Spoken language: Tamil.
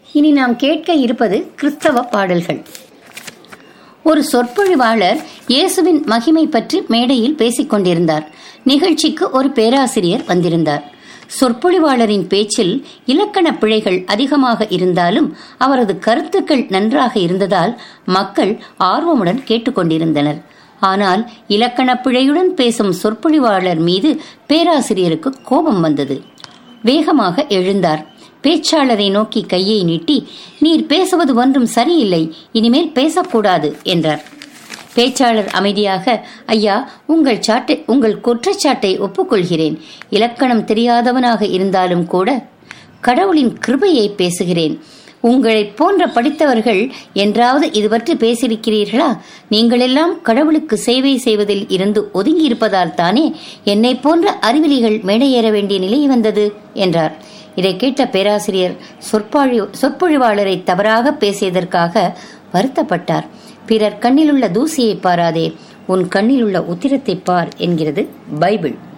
இனி நாம் கேட்க இருப்பது கிறிஸ்தவ பாடல்கள் ஒரு சொற்பொழிவாளர் இயேசுவின் மகிமை பற்றி மேடையில் பேசிக் கொண்டிருந்தார் நிகழ்ச்சிக்கு ஒரு பேராசிரியர் வந்திருந்தார் சொற்பொழிவாளரின் பேச்சில் இலக்கண பிழைகள் அதிகமாக இருந்தாலும் அவரது கருத்துக்கள் நன்றாக இருந்ததால் மக்கள் ஆர்வமுடன் கேட்டுக்கொண்டிருந்தனர் ஆனால் இலக்கண பிழையுடன் பேசும் சொற்பொழிவாளர் மீது பேராசிரியருக்கு கோபம் வந்தது வேகமாக எழுந்தார் பேச்சாளரை நோக்கி கையை நீட்டி நீர் பேசுவது ஒன்றும் சரியில்லை இனிமேல் பேசக்கூடாது என்றார் பேச்சாளர் அமைதியாக ஐயா உங்கள் சாட்டை உங்கள் குற்றச்சாட்டை ஒப்புக்கொள்கிறேன் இலக்கணம் தெரியாதவனாக இருந்தாலும் கூட கடவுளின் கிருபையை பேசுகிறேன் உங்களைப் போன்ற படித்தவர்கள் என்றாவது இது பற்றி பேசியிருக்கிறீர்களா நீங்களெல்லாம் கடவுளுக்கு சேவை செய்வதில் இருந்து ஒதுங்கி இருப்பதால் தானே என்னை போன்ற அறிவிலிகள் மேடையேற வேண்டிய நிலை வந்தது என்றார் இதை கேட்ட பேராசிரியர் சொற்பொழி சொற்பொழிவாளரை தவறாக பேசியதற்காக வருத்தப்பட்டார் பிறர் கண்ணிலுள்ள தூசியை பாராதே உன் கண்ணிலுள்ள உத்திரத்தை பார் என்கிறது பைபிள்